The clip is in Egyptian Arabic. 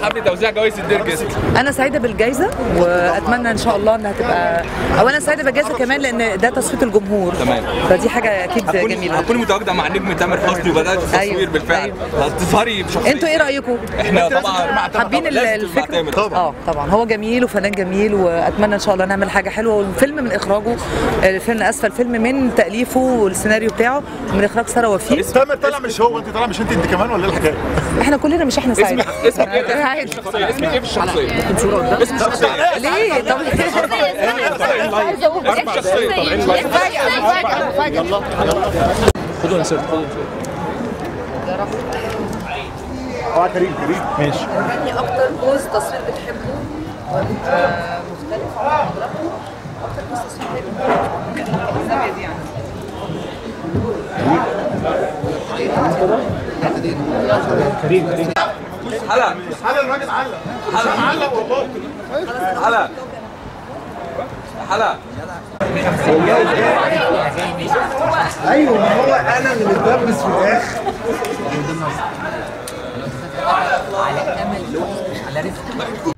حفل توزيع جوائز الدرجس انا سعيده بالجائزه واتمنى ان شاء الله انها تبقى او انا سعيده بالجائزه كمان لان ده تصويت الجمهور تمام. فدي حاجه اكيد هتكوني جميله هتكوني متواجده مع النجم تامر حسني وبدات التصوير أيوة، بالفعل هتظهري بشخصيه انتوا ايه رايكم احنا طبعا حابين ال- لازم تبقى الفكره تامر. اه طبعا هو جميل وفنان جميل واتمنى ان شاء الله نعمل حاجه حلوه والفيلم من اخراجه الفيلم اسفل فيلم من تاليفه والسيناريو بتاعه من اخراج ساره وفيق تامر طلع مش هو انت طالع مش انت انت كمان ولا ايه الحكايه؟ احنا كلنا مش احنا سعيد اسمك ايه عادي. في الشخصيه اسمك ايه في الشخصيه اسم الشخصيه ليه طب اسم الشخصيه اه كريم كريم ماشي يعني اكتر جوز تصوير بتحبه آه، مختلف عن حضراتكم اكتر جوز تصوير بتحبه الزاويه دي يعني هلا على الراجل علق علق والله هلا هلا ايوه ما هو انا اللي متدبس في الاخر على امل على رفق